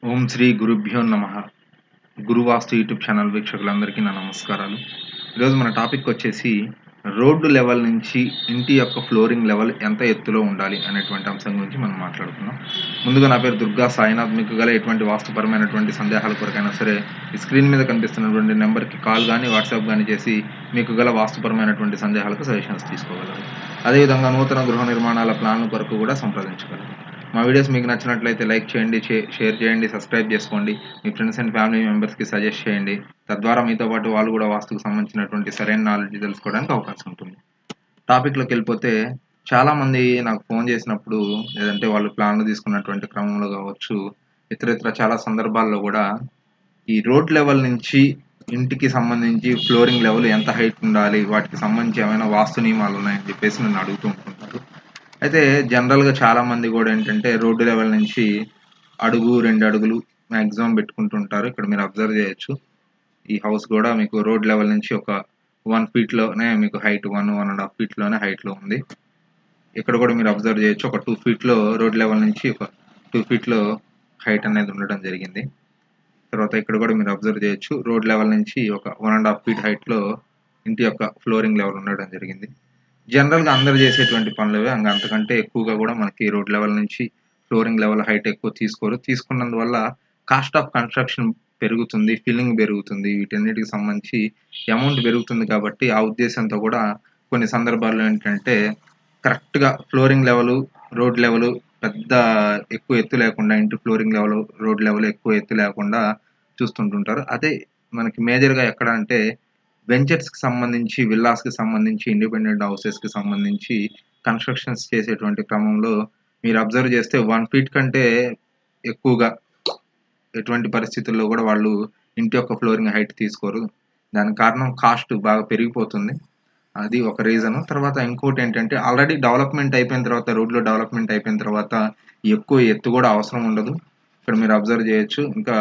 ఓం శ్రీ గురుభ్యో నమ గురువాస్తు YouTube channel వీక్షకులందరికీ నా నమస్కారాలు ఈరోజు మన టాపిక్ వచ్చేసి రోడ్డు లెవెల్ నుంచి ఇంటి యొక్క ఫ్లోరింగ్ లెవెల్ ఎంత ఎత్తులో ఉండాలి అనేటువంటి అంశం గురించి మనం మాట్లాడుకుందాం ముందుగా నా పేరు దుర్గా సాయినాథ్ మీకు గల ఎటువంటి వాస్తుపరమైనటువంటి సందేహాల కొరకైనా సరే ఈ స్క్రీన్ మీద కనిపిస్తున్నటువంటి నెంబర్కి కాల్ కానీ వాట్సాప్ కానీ చేసి మీకు గల వాస్తుపరమైనటువంటి సందేహాలకు సజెషన్స్ తీసుకోగలరు అదేవిధంగా నూతన గృహ నిర్మాణాల ప్లాన్ల కొరకు కూడా సంప్రదించగలరు మా వీడియోస్ మీకు నచ్చినట్లయితే లైక్ చేయండి షే- షేర్ చేయండి సబ్స్క్రైబ్ చేసుకోండి మీ ఫ్రెండ్స్ అండ్ ఫ్యామిలీ మెంబర్స్కి సజెస్ట్ చేయండి తద్వారా మీతో పాటు వాళ్ళు కూడా వాస్తుకు సంబంధించినటువంటి సరైన నాలెడ్జ్ తెలుసుకోవడానికి అవకాశం ఉంటుంది టాపిక్లోకి వెళ్ళిపోతే చాలా మంది నాకు ఫోన్ చేసినప్పుడు లేదంటే వాళ్ళు ప్లాన్లు తీసుకున్నటువంటి క్రమంలో కావచ్చు ఇతర ఇతర చాలా సందర్భాల్లో కూడా ఈ రోడ్ లెవెల్ నుంచి ఇంటికి సంబంధించి ఫ్లోరింగ్ లెవెల్ ఎంత హైట్ ఉండాలి వాటికి సంబంధించి ఏమైనా వాస్తు నియమాలు ఉన్నాయని చెప్పేసి నన్ను అడుగుతూ ఉంటుంటారు అయితే జనరల్గా చాలా మంది కూడా ఏంటంటే రోడ్డు లెవెల్ నుంచి అడుగు రెండు అడుగులు మ్యాక్సిమం పెట్టుకుంటుంటారు ఇక్కడ మీరు అబ్జర్వ్ చేయొచ్చు ఈ హౌస్ కూడా మీకు రోడ్ లెవెల్ నుంచి ఒక వన్ ఫీట్లోనే మీకు height one one and half ఫీట్లోనే హైట్లో ఉంది ఇక్కడ కూడా మీరు అబ్జర్వ్ చేయొచ్చు ఒక టూ ఫీట్లో రోడ్ లెవెల్ నుంచి ఒక టూ ఫీట్లో హైట్ అనేది ఉండడం జరిగింది తర్వాత ఇక్కడ కూడా మీరు అబ్జర్వ్ చేయొచ్చు రోడ్ లెవెల్ నుంచి ఒక వన్ అండ్ హాఫ్ ఫీట్ హైట్లో ఇంటి యొక్క ఫ్లోరింగ్ లెవెల్ ఉండడం జరిగింది జనరల్గా అందరు చేసేటువంటి పనులవే అంగ అంతకంటే ఎక్కువగా కూడా మనకి రోడ్ లెవెల్ నుంచి ఫ్లోరింగ్ లెవెల్ హైట్ ఎక్కువ తీసుకోరు తీసుకున్నందువల్ల కాస్ట్ ఆఫ్ కన్స్ట్రక్షన్ పెరుగుతుంది ఫిల్లింగ్ పెరుగుతుంది వీటన్నిటికి సంబంధించి అమౌంట్ పెరుగుతుంది కాబట్టి ఆ ఉద్దేశంతో కూడా కొన్ని సందర్భాల్లో ఏంటంటే కరెక్ట్గా ఫ్లోరింగ్ లెవెల్ రోడ్ లెవెల్ పెద్ద ఎక్కువ ఎత్తు లేకుండా ఇంటి ఫ్లోరింగ్ లెవెల్ రోడ్ లెవెల్ ఎక్కువ ఎత్తు లేకుండా చూస్తుంటుంటారు అదే మనకి మేజర్గా ఎక్కడ అంటే వెంచర్స్కి సంబంధించి విల్లాస్కి సంబంధించి ఇండిపెండెంట్ హౌసెస్కి సంబంధించి కన్స్ట్రక్షన్స్ చేసేటువంటి క్రమంలో మీరు అబ్జర్వ్ చేస్తే వన్ ఫీట్ కంటే ఎక్కువగా ఎటువంటి పరిస్థితుల్లో కూడా వాళ్ళు ఇంటి యొక్క ఫ్లోరింగ్ హైట్ తీసుకోరు దానికి కారణం కాస్ట్ బాగా పెరిగిపోతుంది అది ఒక రీజన్ తర్వాత ఇంకోటి ఏంటంటే ఆల్రెడీ డెవలప్మెంట్ అయిపోయిన తర్వాత రోడ్లో డెవలప్మెంట్ అయిపోయిన తర్వాత ఎక్కువ ఎత్తు కూడా అవసరం ఉండదు ఇక్కడ మీరు అబ్జర్వ్ చేయొచ్చు ఇంకా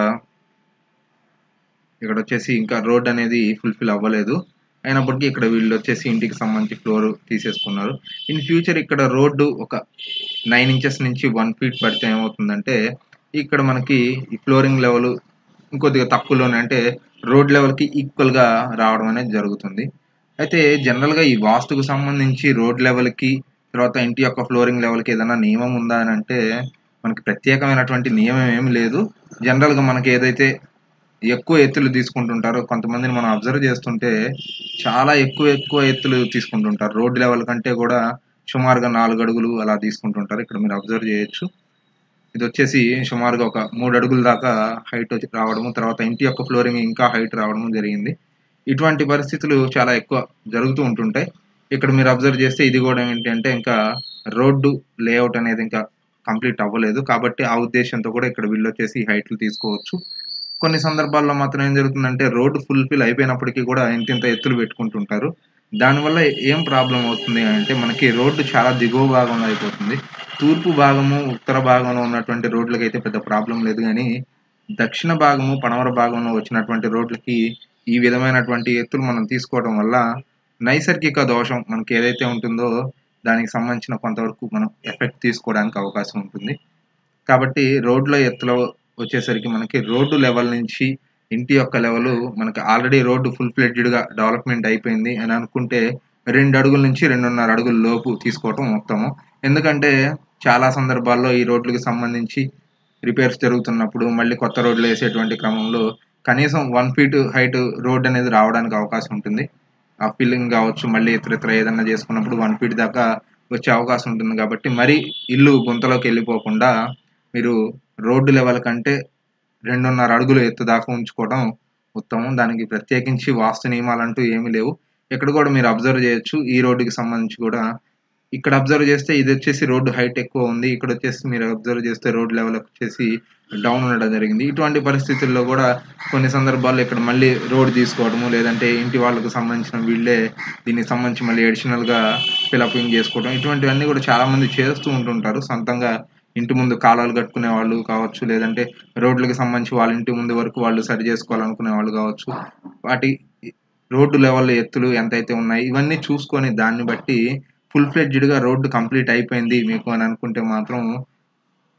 ఇక్కడ వచ్చేసి ఇంకా రోడ్ అనేది ఫుల్ఫిల్ అవ్వలేదు అయినప్పటికీ ఇక్కడ వీళ్ళు వచ్చేసి ఇంటికి సంబంధించి ఫ్లోర్ తీసేసుకున్నారు ఇన్ ఫ్యూచర్ ఇక్కడ రోడ్డు ఒక నైన్ ఇంచెస్ నుంచి వన్ ఫీట్ పడితే ఏమవుతుందంటే ఇక్కడ మనకి ఈ ఫ్లోరింగ్ లెవెల్ ఇంకొద్దిగా తక్కువలోనే అంటే రోడ్ లెవెల్కి ఈక్వల్గా రావడం అనేది జరుగుతుంది అయితే జనరల్గా ఈ వాస్తుకు సంబంధించి రోడ్ లెవెల్కి తర్వాత ఇంటి యొక్క ఫ్లోరింగ్ లెవెల్కి ఏదైనా నియమం ఉందా అని అంటే మనకి ప్రత్యేకమైనటువంటి నియమం ఏమి లేదు జనరల్గా మనకి ఏదైతే ఎక్కువ ఎత్తులు తీసుకుంటుంటారో కొంతమందిని మనం అబ్జర్వ్ చేస్తుంటే చాలా ఎక్కువ ఎక్కువ ఎత్తులు తీసుకుంటుంటారు రోడ్ లెవెల్ కంటే కూడా సుమారుగా నాలుగు అడుగులు అలా తీసుకుంటుంటారు ఇక్కడ మీరు అబ్జర్వ్ చేయొచ్చు ఇది వచ్చేసి సుమారుగా ఒక మూడు అడుగుల దాకా హైట్ వచ్చి రావడము తర్వాత ఇంటి యొక్క ఫ్లోరింగ్ ఇంకా హైట్ రావడము జరిగింది ఇటువంటి పరిస్థితులు చాలా ఎక్కువ జరుగుతూ ఉంటుంటాయి ఇక్కడ మీరు అబ్జర్వ్ చేస్తే ఇది కూడా ఏంటంటే ఇంకా రోడ్డు లేఅవుట్ అనేది ఇంకా కంప్లీట్ అవ్వలేదు కాబట్టి ఆ ఉద్దేశంతో కూడా ఇక్కడ వీళ్ళు వచ్చేసి హైట్లు తీసుకోవచ్చు కొన్ని సందర్భాల్లో మాత్రం ఏం జరుగుతుందంటే రోడ్డు ఫుల్ఫిల్ అయిపోయినప్పటికీ కూడా ఇంత ఇంత ఎత్తులు పెట్టుకుంటుంటారు దానివల్ల ఏం ప్రాబ్లం అవుతుంది అంటే మనకి రోడ్డు చాలా దిగువ భాగంలో అయిపోతుంది తూర్పు భాగము ఉత్తర భాగంలో ఉన్నటువంటి రోడ్లకి అయితే పెద్ద ప్రాబ్లం లేదు కానీ దక్షిణ భాగము పడమర భాగంలో వచ్చినటువంటి రోడ్లకి ఈ విధమైనటువంటి ఎత్తులు మనం తీసుకోవడం వల్ల నైసర్గిక దోషం మనకి ఏదైతే ఉంటుందో దానికి సంబంధించిన కొంతవరకు మనం ఎఫెక్ట్ తీసుకోవడానికి అవకాశం ఉంటుంది కాబట్టి రోడ్ల ఎత్తులో వచ్చేసరికి మనకి రోడ్డు లెవెల్ నుంచి ఇంటి యొక్క లెవెల్ మనకి ఆల్రెడీ రోడ్డు ఫుల్ గా డెవలప్మెంట్ అయిపోయింది అని అనుకుంటే రెండు అడుగుల నుంచి రెండున్నర అడుగుల లోపు తీసుకోవటం ఉత్తమం ఎందుకంటే చాలా సందర్భాల్లో ఈ రోడ్లకు సంబంధించి రిపేర్స్ జరుగుతున్నప్పుడు మళ్ళీ కొత్త రోడ్లు వేసేటువంటి క్రమంలో కనీసం వన్ ఫీట్ హైట్ రోడ్ అనేది రావడానికి అవకాశం ఉంటుంది ఆ ఫిల్లింగ్ కావచ్చు మళ్ళీ ఇతర ఇతర ఏదైనా చేసుకున్నప్పుడు వన్ ఫీట్ దాకా వచ్చే అవకాశం ఉంటుంది కాబట్టి మరి ఇల్లు గుంతలోకి వెళ్ళిపోకుండా మీరు రోడ్డు లెవెల్ కంటే రెండున్నర అడుగులు ఎత్తు దాకా ఉంచుకోవడం ఉత్తమం దానికి ప్రత్యేకించి వాస్తు నియమాలు అంటూ ఏమీ లేవు ఇక్కడ కూడా మీరు అబ్జర్వ్ చేయొచ్చు ఈ రోడ్డుకి సంబంధించి కూడా ఇక్కడ అబ్జర్వ్ చేస్తే ఇది వచ్చేసి రోడ్డు హైట్ ఎక్కువ ఉంది ఇక్కడ వచ్చేసి మీరు అబ్జర్వ్ చేస్తే రోడ్ లెవెల్ వచ్చేసి డౌన్ ఉండడం జరిగింది ఇటువంటి పరిస్థితుల్లో కూడా కొన్ని సందర్భాల్లో ఇక్కడ మళ్ళీ రోడ్ తీసుకోవడము లేదంటే ఇంటి వాళ్ళకు సంబంధించిన వీళ్ళే దీనికి సంబంధించి మళ్ళీ అడిషనల్గా ఫిలపింగ్ చేసుకోవడం ఇటువంటివన్నీ కూడా చాలా మంది చేస్తూ ఉంటుంటారు సొంతంగా ఇంటి ముందు కాలువలు కట్టుకునే వాళ్ళు కావచ్చు లేదంటే రోడ్లకు సంబంధించి వాళ్ళ ఇంటి ముందు వరకు వాళ్ళు సరి చేసుకోవాలనుకునే వాళ్ళు కావచ్చు వాటి రోడ్డు లెవెల్ ఎత్తులు ఎంతైతే ఉన్నాయి ఇవన్నీ చూసుకొని దాన్ని బట్టి ఫుల్ గా రోడ్డు కంప్లీట్ అయిపోయింది మీకు అని అనుకుంటే మాత్రం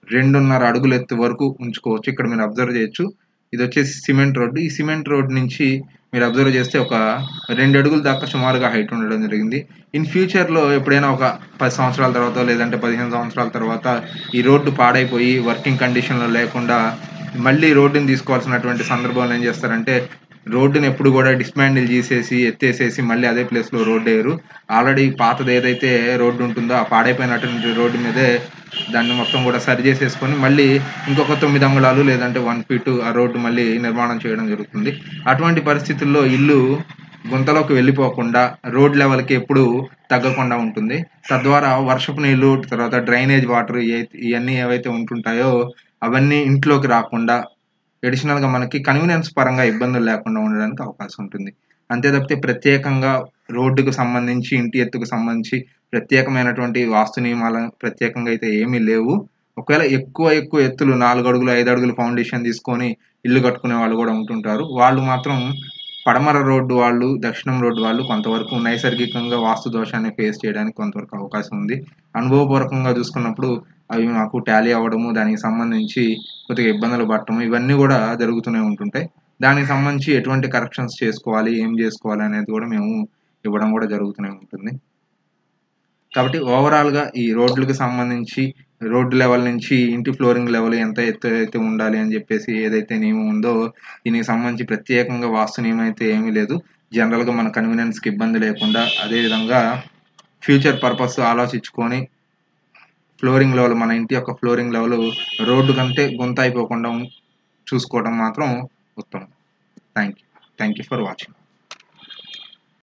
రెండున్నర అడుగుల ఎత్తు వరకు ఉంచుకోవచ్చు ఇక్కడ మీరు అబ్జర్వ్ చేయొచ్చు ఇది వచ్చేసి సిమెంట్ రోడ్డు ఈ సిమెంట్ రోడ్ నుంచి మీరు అబ్జర్వ్ చేస్తే ఒక రెండు అడుగుల దాకా సుమారుగా హైట్ ఉండడం జరిగింది ఇన్ ఫ్యూచర్లో ఎప్పుడైనా ఒక పది సంవత్సరాల తర్వాత లేదంటే పదిహేను సంవత్సరాల తర్వాత ఈ రోడ్డు పాడైపోయి వర్కింగ్ కండిషన్లో లేకుండా మళ్ళీ రోడ్డుని తీసుకోవాల్సినటువంటి సందర్భంలో ఏం చేస్తారంటే రోడ్డుని ఎప్పుడు కూడా డిస్మాండిల్ చేసేసి ఎత్తేసేసి మళ్ళీ అదే ప్లేస్లో రోడ్డు వేయరు ఆల్రెడీ పాతది ఏదైతే రోడ్డు ఉంటుందో ఆ పాడైపోయినటువంటి రోడ్డు మీదే దాన్ని మొత్తం కూడా సరి చేసేసుకొని మళ్ళీ ఇంకొక తొమ్మిది అంగుళాలు లేదంటే వన్ ఫీట్ ఆ రోడ్డు మళ్ళీ నిర్మాణం చేయడం జరుగుతుంది అటువంటి పరిస్థితుల్లో ఇల్లు గుంతలోకి వెళ్ళిపోకుండా రోడ్ లెవెల్కి ఎప్పుడు తగ్గకుండా ఉంటుంది తద్వారా వర్షపు నీళ్ళు తర్వాత డ్రైనేజ్ వాటర్ ఇవన్నీ ఏవైతే ఉంటుంటాయో అవన్నీ ఇంట్లోకి రాకుండా అడిషనల్గా మనకి కన్వీనియన్స్ పరంగా ఇబ్బందులు లేకుండా ఉండడానికి అవకాశం ఉంటుంది అంతే తప్పితే ప్రత్యేకంగా రోడ్డుకు సంబంధించి ఇంటి ఎత్తుకు సంబంధించి ప్రత్యేకమైనటువంటి వాస్తు నియమాలు ప్రత్యేకంగా అయితే ఏమీ లేవు ఒకవేళ ఎక్కువ ఎక్కువ ఎత్తులు నాలుగు అడుగులు ఐదు అడుగులు ఫౌండేషన్ తీసుకొని ఇల్లు కట్టుకునే వాళ్ళు కూడా ఉంటుంటారు వాళ్ళు మాత్రం పడమర రోడ్డు వాళ్ళు దక్షిణం రోడ్డు వాళ్ళు కొంతవరకు నైసర్గికంగా వాస్తు దోషాన్ని ఫేస్ చేయడానికి కొంతవరకు అవకాశం ఉంది అనుభవపూర్వకంగా చూసుకున్నప్పుడు అవి మాకు టాలీ అవ్వడము దానికి సంబంధించి కొద్దిగా ఇబ్బందులు పడటము ఇవన్నీ కూడా జరుగుతూనే ఉంటుంటాయి దానికి సంబంధించి ఎటువంటి కరెక్షన్స్ చేసుకోవాలి ఏం చేసుకోవాలి అనేది కూడా మేము ఇవ్వడం కూడా జరుగుతూనే ఉంటుంది కాబట్టి ఓవరాల్గా ఈ రోడ్లకు సంబంధించి రోడ్డు లెవెల్ నుంచి ఇంటి ఫ్లోరింగ్ లెవెల్ ఎంత ఎత్తు అయితే ఉండాలి అని చెప్పేసి ఏదైతే నియమం ఉందో దీనికి సంబంధించి ప్రత్యేకంగా వాస్తు నియమం అయితే ఏమీ లేదు జనరల్గా మన కన్వీనియన్స్కి ఇబ్బంది లేకుండా అదేవిధంగా ఫ్యూచర్ పర్పస్ ఆలోచించుకొని ఫ్లోరింగ్ లెవెల్ మన ఇంటి యొక్క ఫ్లోరింగ్ లెవెల్ రోడ్డు కంటే గుంత అయిపోకుండా చూసుకోవడం మాత్రం ఉత్తమం thank you thank you for watching